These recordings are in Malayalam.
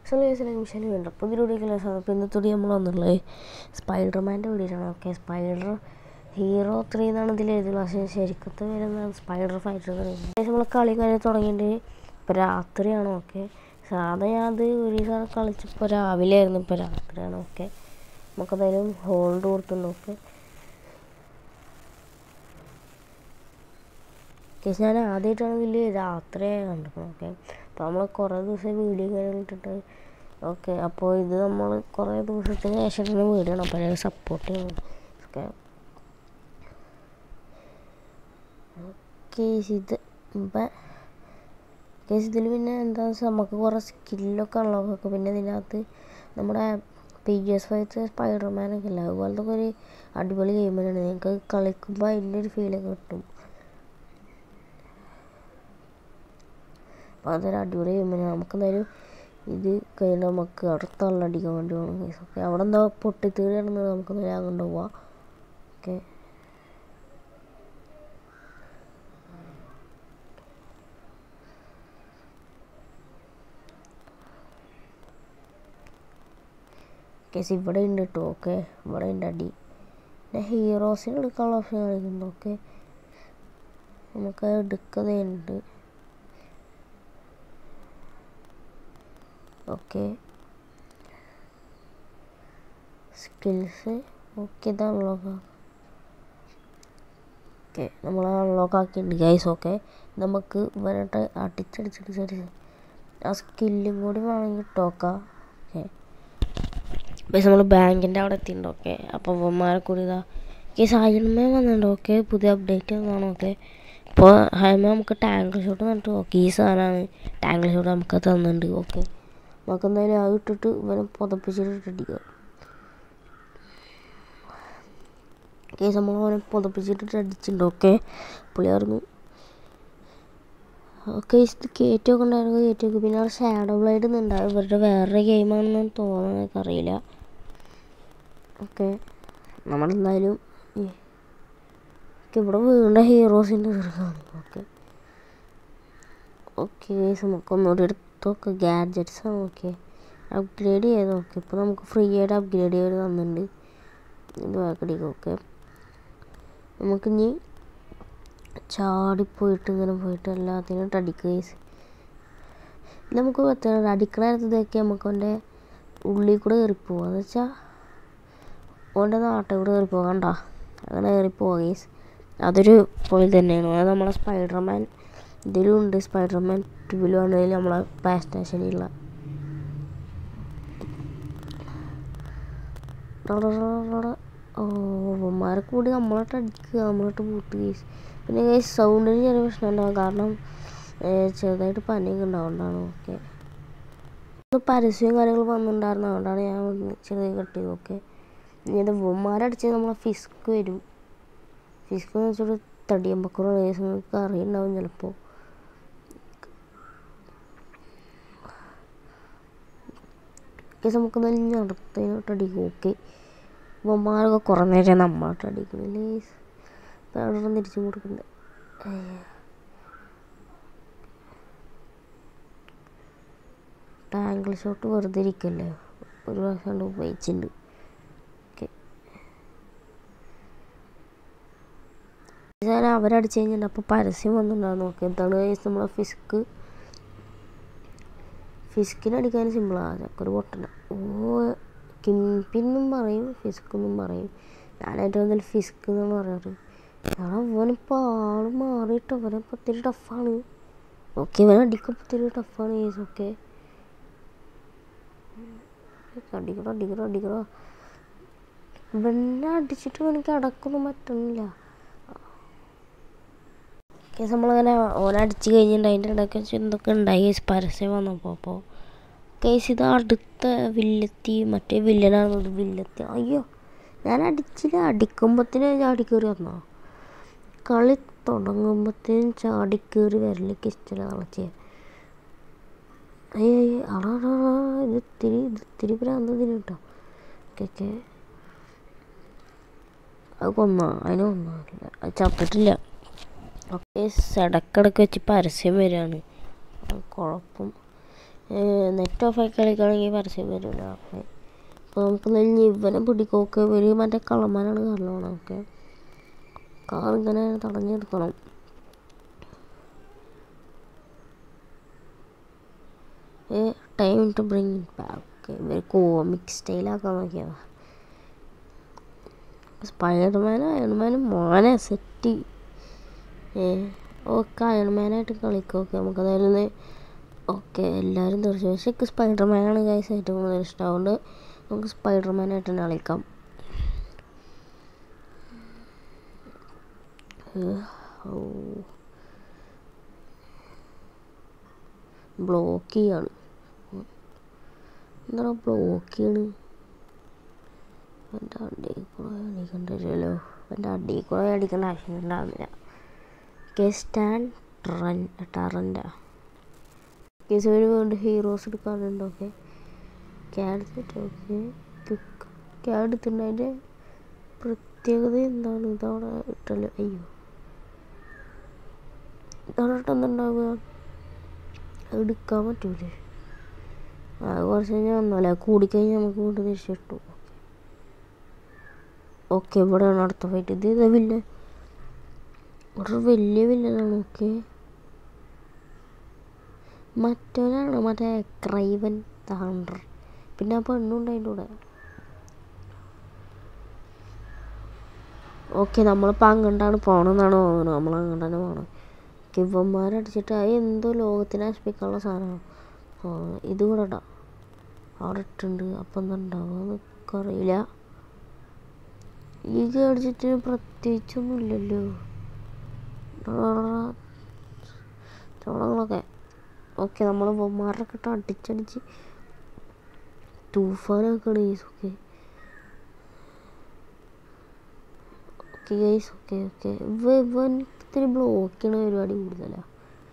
നിമിഷം വേണ്ട അപ്പോൾ ഇതിലൂടെയൊക്കെ അപ്പോൾ ഇന്നത്തോടെ നമ്മൾ വന്നുള്ളത് സ്പൈഡർമാൻ്റെ വീഡിയോയാണ് ഓക്കെ സ്പൈഡർ ഹീറോ ത്രീ എന്നാണ് ഇതിൽ എഴുതുന്നത് പക്ഷേ ശരിക്കത്തെ വരുന്നതാണ് സ്പൈഡർ ഫൈറ്റർ എന്ന് പറയുന്നത് നമ്മൾ കളി കഴിഞ്ഞ് തുടങ്ങിയിട്ട് ഇപ്പോൾ രാത്രിയാണ് ഓക്കെ സാധാ ഞാൻ അത് ഒരു ദിവസം കളിച്ചപ്പോൾ രാവിലെ ആയിരുന്നു ഇപ്പോൾ രാത്രിയാണ് ഓക്കെ നമുക്കതായാലും ഹോൾഡ് കൊടുത്തുണ്ട് ഓക്കെ കേസ് ഞാൻ ആദ്യമായിട്ടാണ് ഇതിൽ രാത്രി കണ്ടിരിക്കുന്നത് ഓക്കെ അപ്പോൾ നമ്മൾ കുറേ ദിവസം വീഡിയോ കാര്യങ്ങൾ ഇട്ടിട്ട് ഓക്കെ അപ്പോൾ ഇത് നമ്മൾ കുറേ ദിവസത്തിന് ശേഷമാണ് വീഡിയോ ആണ് അപ്പോൾ സപ്പോർട്ട് ചെയ്യണം ഓക്കെ കേസ് ഇത് ഇപ്പം കേസ് ഇതിൽ പിന്നെ എന്താ വെച്ചാൽ നമുക്ക് കുറേ സ്കില്ലൊക്കെ അൺലോക്ക് ഒക്കെ പിന്നെ ഇതിനകത്ത് നമ്മുടെ പി ജി എസ് ഫൈവ് സ്പൈഡർമാനൊക്കെ ഇല്ല അതുപോലത്തെ ഒരു അടിപൊളി ഗെയിം തന്നെയാണ് നിങ്ങൾക്ക് കളിക്കുമ്പോൾ അതിൻ്റെ ഒരു ഫീലൊക്കെ കിട്ടും അപ്പോൾ അതൊരു അടിപൊളി ഗെയിമാണ് നമുക്ക് എന്തായാലും ഇത് കഴിഞ്ഞ് നമുക്ക് അവിടെ തള്ളടിക്കാൻ വേണ്ടി പോകണം ഓക്കെ അവിടെ എന്താ പൊട്ടിത്തീറി കിടന്നത് നമുക്ക് നേരെ അങ്ങോട്ട് പോവാം ഓക്കെ കേസ് ഇവിടെ ഉണ്ട് കേട്ടോ ഓക്കെ ഇവിടെ ഉണ്ട് അടി പിന്നെ ഹീറോസിന് എടുക്കാനുള്ള ഓപ്ഷൻ കാണിക്കുന്നു ഓക്കെ നമുക്ക് എടുക്കുന്നതുണ്ട് ഓക്കെ സ്കിൽസ് ഓക്കെ ഇത് അൺലോക്ക് ഓക്കെ നമ്മൾ അൺലോക്ക് ആക്കിയിട്ടുണ്ട് ഗൈസ് ഓക്കെ നമുക്ക് ഇവരായിട്ട് അടിച്ചടിച്ചടിച്ചടിച്ച് ആ സ്കില്ലും കൂടി വേണമെങ്കിൽ ടോക്കാം ഓക്കെ പക്ഷേ നമ്മൾ ബാങ്കിൻ്റെ അവിടെ എത്തിയിട്ടുണ്ട് ഓക്കെ അപ്പോൾ ഇവന്മാരെ കൂടി ഇതാ ഈ സായിന്മേ വന്നിട്ടുണ്ട് ഓക്കെ പുതിയ അപ്ഡേറ്റ് വന്നതാണ് ഓക്കെ ഇപ്പോൾ ഹൈമ നമുക്ക് ടാങ്കിൾ ഷോട്ട് നട്ടു ഓക്കെ ഈ സാധനമാണ് ടാങ്കിൾ ഷോട്ട് നമുക്ക് തന്നിട്ടുണ്ട് ഓക്കെ നമുക്ക് എന്തായാലും അത് ഇട്ടിട്ട് ഇവനെ പുതപ്പിച്ചിട്ട് ഇട്ടിട്ടിരിക്കുക കേസ് നമ്മൾ അവനെ പുതപ്പിച്ചിട്ടിട്ട് അടിച്ചിട്ടുണ്ട് ഓക്കെ പുള്ളി പറഞ്ഞു ഓക്കെ ഇത് കയറ്റമൊക്കെ ഉണ്ടായിരുന്നു കയറ്റമൊക്കെ പിന്നെ അവിടെ ഷാഡോ ബ്ലൈഡ് എന്നുണ്ടാവും ഇവരുടെ വേറെ ഗെയിമാണെന്ന് തോന്നുന്നു എനിക്കറിയില്ല ഓക്കെ നമ്മളെന്തായാലും ഇവിടെ വീണ്ട ഹീറോസിൻ്റെ ചെറുതാണ് ഓക്കെ ഓക്കെ നമുക്ക് ഒന്നുകൂടി എടുത്തൊക്കെ ഗാഡ്ജറ്റ്സ് ആണ് ഓക്കെ അപ്ഗ്രേഡ് ചെയ്ത് നോക്കെ ഇപ്പോൾ നമുക്ക് ഫ്രീ ആയിട്ട് അപ്ഗ്രേഡ് ചെയ്ത് തന്നിട്ടുണ്ട് ഇത് വാക്കടിക്കും ഓക്കെ നമുക്കിനി ചാടിപ്പോയിട്ട് ഇങ്ങനെ പോയിട്ട് എല്ലാത്തിനും ഇട്ട് അടിക്കുക നമുക്ക് പ്രത്യേകം അടിക്കണ നേരത്തേക്ക് നമുക്ക് അവൻ്റെ ഉള്ളിൽ കൂടെ കയറിപ്പോവുക എന്ന് വെച്ചാൽ ഓൻ്റെ നാട്ടിൽ കൂടെ കയറി പോകണ്ട അങ്ങനെ കയറി പോകേസ് അതൊരു പൊളി തന്നെയാണ് അത് നമ്മളെ സ്പൈഡർമാൻ ഇതിലും ഉണ്ട് സ്പൈഡർമാൻ ട്യൂബിലും ആണെങ്കിലും നമ്മളെ പ്ലേ സ്റ്റേഷനിലുള്ള ഓമാരെ കൂടി നമ്മളോട്ട് അടിക്കുക നമ്മളോട്ട് പൂട്ട് കേസ് പിന്നെ കേസ് സൗണ്ടിന് ചെറിയ പ്രശ്നം ഉണ്ടാവും കാരണം ചെറുതായിട്ട് പനിയൊക്കെ ഉണ്ടാവുന്നതാണ് ഓക്കെ പരസ്യവും കാര്യങ്ങളും വന്നിട്ടുണ്ടായിരുന്നു അതുകൊണ്ടാണ് ഞാൻ ചെറിയ കട്ട് ചെയ്ത് ഓക്കെ ഇനി ഉമ്മാരടിച്ചാൽ നമ്മളെ ഫിസ്ക് വരും ഫിസ്ക് എന്ന് വെച്ചൊരു തടിയമ്പക്കുറ കേസ് നിങ്ങൾക്ക് അറിയുണ്ടാവും ചിലപ്പോൾ കേസ് നമുക്ക് നല്ല അടുത്തതിനോട്ട് അടിക്കും ഓക്കെ ഉമ്മാരൊക്കെ കുറേ നേരം നമ്മളോട്ട് അടിക്കണില്ലേ അവിടെ തിരിച്ചു കൊടുക്കണ്ടേ ടാങ്കിൾ ഷോട്ട് വെറുതെ ഇരിക്കല്ലേ ഒരു പ്രാവശ്യം കൊണ്ട് ഉപയോഗിച്ചിട്ടുണ്ട് ഓക്കെ ഞാൻ അവരടിച്ചു കഴിഞ്ഞിട്ട് അപ്പോൾ പരസ്യം വന്നിട്ടുണ്ടാകും നോക്കി എന്താണ് നമ്മളെ ഫിസ്ക് ഫിസ്കിന് അടിക്കാൻ സിമ്പിളാണ് ഒരു പൊട്ടന ഓ കിംപിന്നും പറയും ഫിസ്ക് എന്നും പറയും ഞാൻ ഏറ്റവും കൂടുതൽ ഫിസ്ക് എന്നാണ് പറയാറ് ഞാൻ അവനിപ്പോൾ ആൾ മാറിയിട്ട് അവനിപ്പോൾ ഒത്തിരി ടഫാണ് ഓക്കെ ഇവൻ അടിക്കുമ്പോൾ ഒത്തിരി ടഫാണ് കേസ് ഓക്കെ അടിക്കടോ അടിക്കടോ അടിക്കടോ ഇവനെ അടിച്ചിട്ട് എനിക്ക് അടക്കൊന്നും പറ്റുന്നില്ല കേസ് നമ്മളങ്ങനെ ഓനടിച്ച് കഴിഞ്ഞിട്ട് അതിൻ്റെ ഇടയ്ക്ക് വെച്ച് എന്തൊക്കെ ഉണ്ടായി കേസ് പരസ്യം വന്നപ്പോൾ അപ്പോൾ കേസ് ഇത് അടുത്ത വില്ലത്തി മറ്റേ വില്ലനാണെന്നത് വില്ലത്തി അയ്യോ ഞാൻ അടിച്ചില്ല അടിക്കുമ്പോഴത്തേനും ചാടി കയറി വന്നോ കളി തുടങ്ങുമ്പോഴത്തേനും ചാടി കയറി വരലേക്ക് ഇഷ്ടമില്ല കളിച്ച് അയ്യോ അടാ ഇത് ഇത്തിരി ഇത് ഇത്തിരി ഭ്രാന്തതിന് കേട്ടോ ഓക്കെ അത് കൊന്നോ അതിനെ കൊന്നില്ല അത് ചത്തിട്ടില്ല ഓക്കെ ഇടക്കിടക്ക് വെച്ച് പരസ്യം വരികയാണ് കുഴപ്പം നെറ്റ് ഓഫ് ആയി കളിക്കുകയാണെങ്കിൽ പരസ്യം വരില്ല ഓക്കെ അപ്പോൾ നമുക്ക് നെഞ്ഞ് ഇവനെ പിടിക്കൊക്കെ ഇവർ മറ്റേ കള്ളന്മാരാണ് കാരണമാണ് ഓക്കെ കാർ ഇങ്ങനെ തടഞ്ഞെടുക്കണം time to bring it back ഇവർ കോമിക് സ്റ്റൈലാക്കാൻ നോക്കിയതാ സ്പൈഡർമാൻ അയൺമാനും മോനെ സെറ്റ് ഏ ഓക്കെ അയൺമാനായിട്ട് കളിക്കും ഓക്കെ നമുക്കതായിരുന്നു ഓക്കെ എല്ലാവരും തീർച്ച പക്ഷേ എനിക്ക് സ്പൈഡർമാനാണ് ഗൈസ് ഏറ്റവും കൂടുതൽ ഇഷ്ടം അതുകൊണ്ട് നമുക്ക് സ്പൈഡർമാനായിട്ട് തന്നെ കളിക്കാം ബ്ലോക്ക് ചെയ്യാണ് എന്താണ് ബ്ലോക്ക് ചെയ്യണ് എൻ്റെ അടിയിൽ കൂടെ അടിക്കേണ്ട വരുമല്ലോ എൻ്റെ അടിയിൽ കൂടെ അടിക്കേണ്ട ആവശ്യം ഉണ്ടാകുന്നില്ല കെ സ്റ്റാൻഡ് ടറൻ ടറൻ്റാ കേസ് ഒരു വേണ്ട ഹീറോസ് എടുക്കാനുണ്ട് okay card set okay card എടുത്തിട്ടുണ്ട് അതിൻ്റെ പ്രത്യേകത എന്താണ് ഇതവിടെ ഇട്ടല്ലോ അയ്യോ ഇതവിടെ ഇട്ടെന്നുണ്ടാവുക എടുക്കാൻ പറ്റൂലേ അത് കുറച്ച് കഴിഞ്ഞാൽ വന്നല്ലേ കൂടിക്കഴിഞ്ഞാൽ നമുക്ക് കൊണ്ട് തിരിച്ചു കിട്ടും ഓക്കെ ഇവിടെയാണ് അടുത്ത ഫൈറ്റ് ഇത് ഇതാ വില്ലൻ ഒരു വലിയ വില്ലനാണ് ഓക്കെ മറ്റവനാണ് മറ്റേ ക്രൈവൻ താണ്ടർ പിന്നെ ആ പെണ്ണുണ്ട് അതിൻ്റെ കൂടെ ഓക്കെ നമ്മളിപ്പോൾ അങ്ങോട്ടാണ് പോകണമെന്നാണ് തോന്നുന്നത് നമ്മൾ അങ്ങോട്ട് തന്നെ പോകണം കിവന്മാരടിച്ചിട്ട് അത് എന്തോ ലോകത്തിനെ നശിപ്പിക്കാനുള്ള സാധനമാണ് ആ ഇത് കൂടെ ഇടാം അവിടെ ഇട്ടുണ്ട് അപ്പം എന്താ ഉണ്ടാവുക എനിക്കറിയില്ല ഈ അടിച്ചിട്ട് പ്രത്യേകിച്ചൊന്നും ഇല്ലല്ലോ ചോളങ്ങളൊക്കെ ഓക്കെ നമ്മൾ ബൊമ്മാരൊക്കെ ഇട്ട് അടിച്ചടിച്ച് തൂഫാനാക്കാണ് guys okay okay guys okay okay ഇവൻ ഇത്തിരി ബ്ലോക്ക് ചെയ്യണ പരിപാടി കൂടുതലാണ്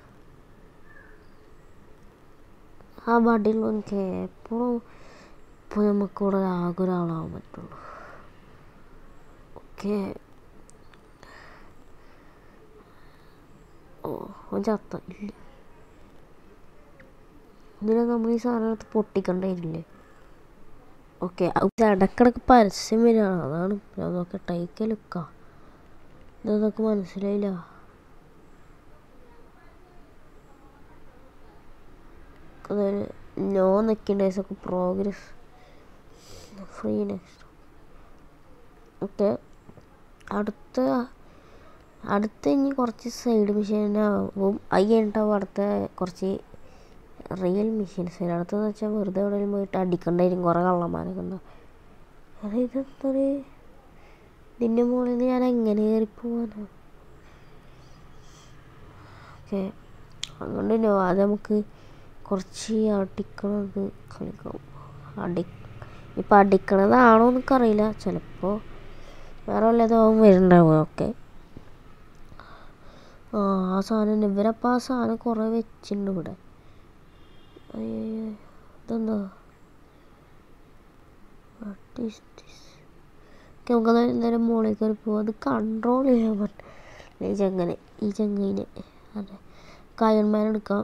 ആ വടിയുള്ളവനക്ക് എപ്പോഴും ഇപ്പോൾ നമുക്കിവിടെ ആകെ ഒരാളാവാൻ പറ്റുള്ളൂ ഓക്കെ ഓ അവൻ ചത്ത ഇല്ല ഇതിനെ നമ്മൾ ഈ സാധനം എടുത്ത് പൊട്ടിക്കണ്ടായിരുന്നില്ലേ ഓക്കെ ഇടക്കിടക്ക് പരസ്യം വരികയാണ് അതാണ് അതൊക്കെ ടൈക്ക് ലുക്ക ഇതൊക്കെ മനസ്സിലായില്ല അതായത് നോ നിൽക്കേണ്ട പ്രോഗ്രസ് ഫ്രീ നെക്സ്റ്റ് ഓക്കെ അടുത്ത അടുത്ത ഇനി കുറച്ച് സൈഡ് മെഷീനാവും അത് കഴിഞ്ഞിട്ടാവും അടുത്ത കുറച്ച് റിയൽ മെഷീൻസ് അടുത്തെന്ന് വെച്ചാൽ വെറുതെ എവിടെയെങ്കിലും പോയിട്ട് അടിക്കണ്ടായിരിക്കും കുറേ കള്ളന്മാരൊക്കെ ഉണ്ടാവും അത് ഇതെന്തൊരു ഇതിൻ്റെ മുകളിൽ നിന്ന് ഞാൻ എങ്ങനെ കയറി പോവാനോ ഓക്കെ അതുകൊണ്ട് അത് നമുക്ക് കുറച്ച് അടിക്കണത് കളിക്കാം അടി ഇപ്പം അടിക്കണതാണോ എന്നൊക്കറിയില്ല ചിലപ്പോൾ വേറെ വല്ലതും വരുന്നുണ്ടാവുക ഓക്കെ ആ ആ സാധനം ഇവരപ്പോൾ ആ സാധനം കുറേ വെച്ചിട്ടുണ്ട് ഇവിടെ അയ്യോ ഇതെന്താ നമുക്ക് എന്തായാലും മുകളിൽ കയറി പോകും അത് കൺട്രോൾ ചെയ്യാൻ പറ്റും ഈ ചെങ്ങനെ ഈ ചെങ്ങയിനെ അതെ കയൺമാൻ എടുക്കാം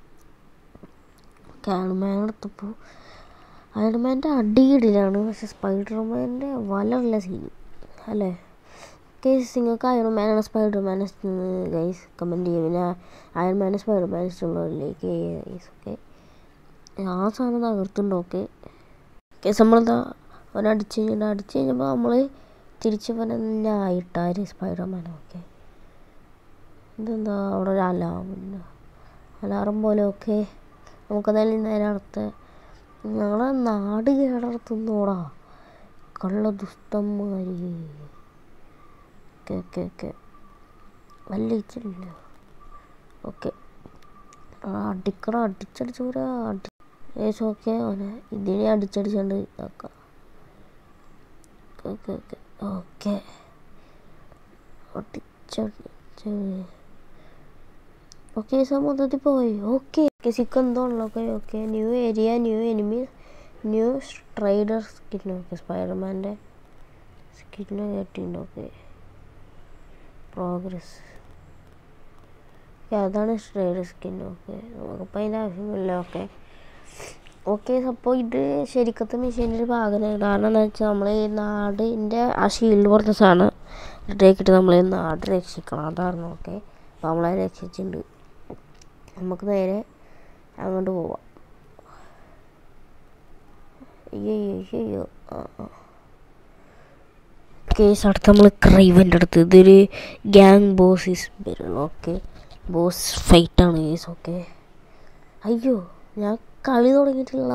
കയൺമാൻ എടുത്തപ്പോൾ അയൺമാൻ്റെ അടിയിടിലാണ് പക്ഷെ സ്പൈഡർമാൻ്റെ വലയുള്ള സീൻ അല്ലേ കേസ് നിങ്ങൾക്ക് അയൺമാനാണ് സ്പൈഡർമാൻ ഗൈസ് കമൻറ്റ് ചെയ്യും പിന്നെ അയൺമാൻ സ്പൈഡർമാൻ ഇഷ്ടമുള്ളവരിലേക്ക് ഗൈസ് ഓക്കെ ആ സാധനം തകർത്തുണ്ട് ഓക്കെ കേസ് നമ്മളെന്താ അവനെ അടിച്ച് കഴിഞ്ഞിട്ട് അടിച്ച് കഴിഞ്ഞപ്പോൾ നമ്മൾ തിരിച്ച് തന്നെ ആയിട്ടാര് സ്പൈഡർമാൻ ഓക്കെ ഇതെന്താ അവിടെ ഒരു അലാറം അലാറം പോലെ ഒക്കെ നമുക്കതായാലും നേരെ അടുത്ത ഞങ്ങളെ നാട് കേടർത്തുന്നോടാ കള്ള ദുഷ്ടന്മാര് ഓക്കെ ഓക്കെ ഓക്കെ വല്ല ഇച്ചില്ല ഓക്കെ അടിക്കണം അടിച്ചടിച്ച് പോരാ അടി ഏസ് ഓക്കെ അവനെ ഇതിനെ അടിച്ചടിച്ചുകൊണ്ട് ഇതാക്കാം ഓക്കെ ഓക്കെ ഓക്കെ അടിച്ചടിച്ച് ഓക്കെ മൊത്തത്തിൽ പോയി ഓക്കെ ഓക്കെ സിക്ക് എന്തോ ഉള്ളു okay okay new area new enemy new strider skin okay സ്പൈഡർമാൻ്റെ സ്കിന്ന് കേട്ടിട്ടുണ്ട് ഓക്കെ പ്രോഗ്രസ് ഓക്കെ അതാണ് സ്ട്രൈഡർ സ്കിൻ ഓക്കെ നമുക്കിപ്പോൾ അതിൻ്റെ ആവശ്യമില്ല ഓക്കെ ഓക്കെ അപ്പോൾ ഇത് ശരിക്കത്തെ മെഷീൻ്റെ ഒരു ഭാഗമാണ് കാരണം എന്താ വെച്ചാൽ നമ്മൾ ഈ നാടിൻ്റെ ആ ഷീൽഡ് പോലത്തെ സാധനം ഇട്ടേക്കിട്ട് നമ്മൾ ഈ നാട് രക്ഷിക്കണം അതായിരുന്നു ഓക്കെ അപ്പോൾ നമ്മളെ രക്ഷിച്ചിട്ടുണ്ട് നമുക്ക് നേരെ അങ്ങോട്ട് പോവാം അയ്യോ അയ്യോ അയ്യോ ആ ആ കേസ് അടുത്ത് നമ്മൾ ക്രൈവൻ്റെ അടുത്ത് ഇതൊരു ഗ്യാങ് ബോസിസ് വരുള്ളൂ ഓക്കെ ബോസ് ഫൈറ്റാണ് കേസ് ഓക്കെ അയ്യോ ഞാൻ കളി തുടങ്ങിയിട്ടുള്ള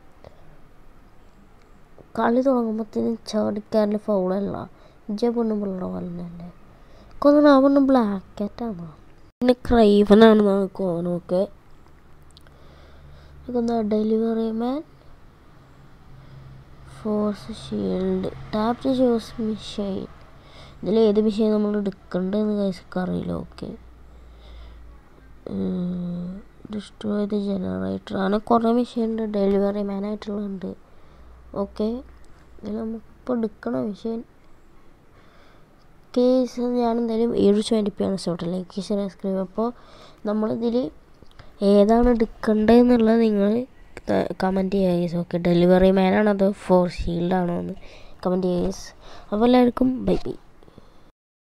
കളി തുടങ്ങുമ്പോഴത്തേനും ചാടിക്കാരൻ്റെ ഫൗളല്ല ഇജ പെണ്ണും പിള്ളേരുടെ പോലെ തന്നെ കൊന്നു ആ പെണ്ണും ബ്ലാക്ക് കാറ്റാണ് പിന്നെ ക്രൈവനാണ് നമുക്ക് ഓനൊക്കെ എന്താ delivery man force shield tap to choose mission ഇതിൽ ഏത് മിഷൈൻ നമ്മൾ എടുക്കേണ്ടതെന്ന് കഴിച്ചൊക്കെ അറിയില്ല ഓക്കെ ഡിസ്ട്രോയ് ദ ജനറേറ്റർ അങ്ങനെ കുറേ മിഷൈൻ ഉണ്ട് ഡെലിവറി മാൻ ആയിട്ടുള്ളുണ്ട് ഓക്കെ ഇതിൽ നമുക്കിപ്പോൾ എടുക്കണ മിഷൈൻ കേസ് ഞാൻ എന്തായാലും ഏഴ് ട്വൻറ്റി പി ആണ് ഷോട്ട് ലൈക്ക് ഷെയർ സ്ക്രീൻ അപ്പോൾ നമ്മളിതിൽ ഏതാണ് എടുക്കേണ്ടതെന്നുള്ളത് നിങ്ങൾ കമൻറ്റ് ചെയ്യുക ഓക്കെ ഡെലിവറി മാനാണോ അതോ ഫോർ ഷീൽഡാണോ എന്ന് കമൻറ്റ് ചെയ്യുക അപ്പോൾ എല്ലാവർക്കും ബൈ ബൈ